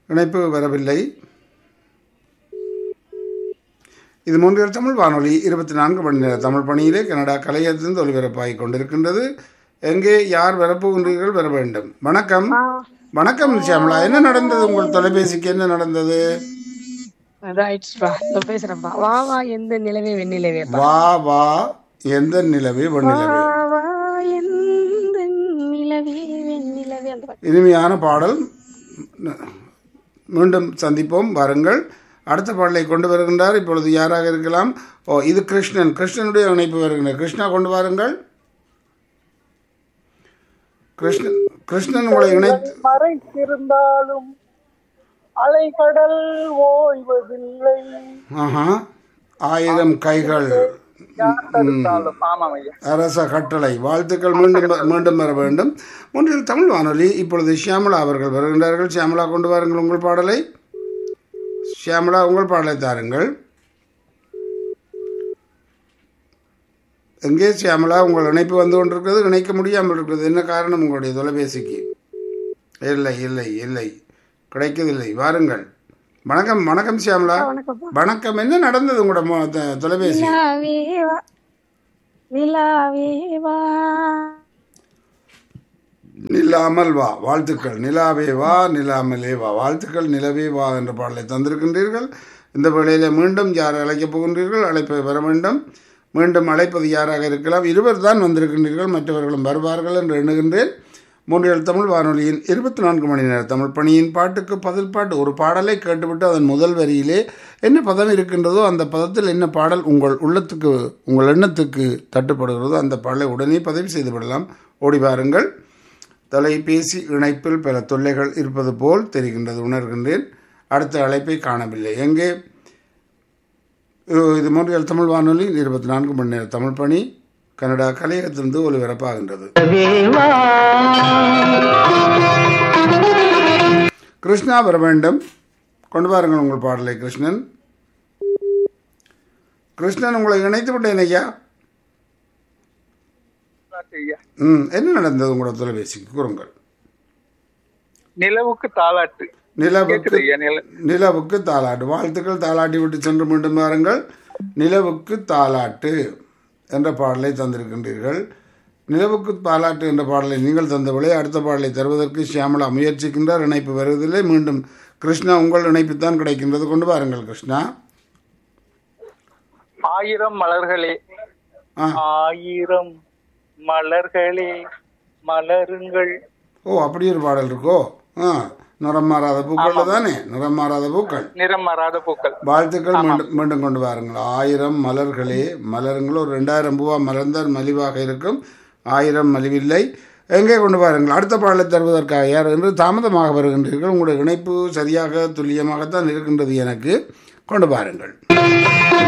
இணைப்பு வரவில்லை இது மூன்றில் தமிழ் வானொலி இருபத்தி நான்கு மணி நேர தமிழ் பணியிலே கனடா கலையத்திலிருந்து ஒலிபரப்பாகிக் கொண்டிருக்கின்றது எங்கே யார் வரப்போகின்றீர்கள் வர வேண்டும் வணக்கம் வணக்கம் ஷியாமலா என்ன நடந்தது உங்கள் தொலைபேசிக்கு என்ன நடந்தது ரைட்ஸ்பா இதோ பேசுறேன்ப்பா வா வா எந்த நிலவே வெண்ணிலவே வா வா எந்த நிலவே வெண்ணிலவே வா வா எந்த நிலவே வெண்ணிலவே அந்த பாட்டு. இனிமையான பாடல் மீண்டும் சந்திப்போம் வாருங்கள் அடுத்த பாடலை கொண்டு வருகின்றார் இப்பொழுது யாராக இருக்கலாம் ஓ இது கிருஷ்ணன் கிருஷ்ணனுடைய இணைப்பு வருகின்றார் கிருஷ்ணா கொண்டு வாருங்கள் கிருஷ்ணன் கிருஷ்ணன் உங்களை இணைத்து மறைத்திருந்தாலும் அலைகடல் ஓய்வதில்லை ஆஹா ஆயிரம் கைகள் தடுத்தாலும் ஆமாம் ஐயா அரச கட்டளை வாழ்த்துக்கள் மீண்டும் வ- மீண்டும் வர வேண்டும் ஒன்றில் தமிழ் வானொலி இப்பொழுது ஷியாமலா அவர்கள் வருகின்றார்கள் ஷியாமலா கொண்டு வாருங்கள் உங்கள் பாடலை ஷியாமலா உங்கள் பாடலை தாருங்கள் எங்கே ஷியாமலா உங்கள் இணைப்பு வந்து கொண்டிருக்கிறது இணைக்க முடியாமல் இருக்கிறது என்ன காரணம் உங்களுடைய தொலைபேசிக்கு இல்லை இல்லை இல்லை கிடைக்கவில்லை வாருங்கள் வணக்கம் வணக்கம் ஷியாமலா வணக்கம்ப்பா வணக்கம் என்ன நடந்தது உங்களோட மொ- த- தொலைபேசி நிலாவே வா நிலாவே வா நில்லாமல் வா வாழ்த்துக்கள் நிலாவே வா நிலாமலே வா வாழ்த்துக்கள் நிலவே வா என்ற பாடலை தந்திருக்கின்றீர்கள் இந்த வேளையில் மீண்டும் யார் அழைக்கப் போகின்றீர்கள் அழைப்பை வர வேண்டும் மீண்டும் அழைப்பது யாராக இருக்கலாம் இருவர் தான் வந்திருக்கின்றீர்கள் மற்றவர்களும் வருவார்கள் என்று எண்ணுகின்றேன் மூன்றியல் தமிழ் வானொலியின் இருபத்தி நான்கு மணி நேர தமிழ் பணியின் பாட்டுக்கு பதில் பாட்டு ஒரு பாடலை கேட்டுவிட்டு அதன் முதல் வரியிலே என்ன பதம் இருக்கின்றதோ அந்த பதத்தில் என்ன பாடல் உங்கள் உள்ளத்துக்கு உங்கள் எண்ணத்துக்கு தட்டுப்படுகிறதோ அந்த பாடலை உடனே பதிவு செய்து விடலாம் ஓடி வாருங்கள் தொலைபேசி இணைப்பில் பல தொல்லைகள் இருப்பது போல் தெரிகின்றது உணர்கின்றேன் அடுத்த அழைப்பை காணவில்லை எங்கே இது- இது மூன்றியல் தமிழ் வானொலி இருபத்தி நான்கு மணி நேர தமிழ் பணி கனடா கலையகத்திலிருந்து ஒலிபரப்பாகின்றது கிருஷ்ணா வர வேண்டும் கொண்டு வாருங்கள் உங்கள் பாடலை கிருஷ்ணன் கிருஷ்ணன் உங்களை இணைத்து விட்டேன் ஐயா ஐயா ம் என்ன நடந்தது உங்களோட தொலைபேசிக்கு கூறுங்கள் நிலவுக்கு தாளாட்டு நிலவுக்கு கேக்குது ஐயா நில நிலவுக்கு தாலாட்டு வாழ்த்துக்கள் தாலாட்டி விட்டு சென்று மீண்டும் வாருங்கள் நிலவுக்கு தாலாட்டு என்ற பாடலை தந்திருக்கின்றீர்கள் நிலவுக்கு தாலாட்டு என்ற பாடலை நீங்கள் தந்தவளை அடுத்த பாடலை தருவதற்கு ஷியாமலா முயற்சிக்கின்றார் இணைப்பு வருவதில்லை மீண்டும் கிருஷ்ணா உங்கள் இணைப்பு தான் கிடைக்கின்றது கொண்டு வாருங்கள் கிருஷ்ணா ஆயிரம் மலர்களே ஆ ஆயிரம் மலர்களே மலருங்கள் ஓ அப்படி ஒரு பாடல் இருக்கோ ஆ நிறம் மாறாத பூக்கள் தானே நிறம் மாறாத பூக்கள் நிறம் மாறாத பூக்கள் வாழ்த்துக்கள் மீண்டும் மீண்டும் கொண்டு வாருங்கள் ஆயிரம் மலர்களே மலருங்கள் ஒரு ரெண்டாயிரம் பூவா மலர்ந்தால் மலிவாக இருக்கும் ஆயிரம் மலிவில்லை எங்கே கொண்டு வாருங்கள் அடுத்த பாடலை தருவதற்காக யார் என்று தாமதமாக வருகின்றீர்கள் உங்களுடைய இணைப்பு சரியாக துல்லியமாகத்தான் இருக்கின்றது எனக்கு கொண்டு வாருங்கள்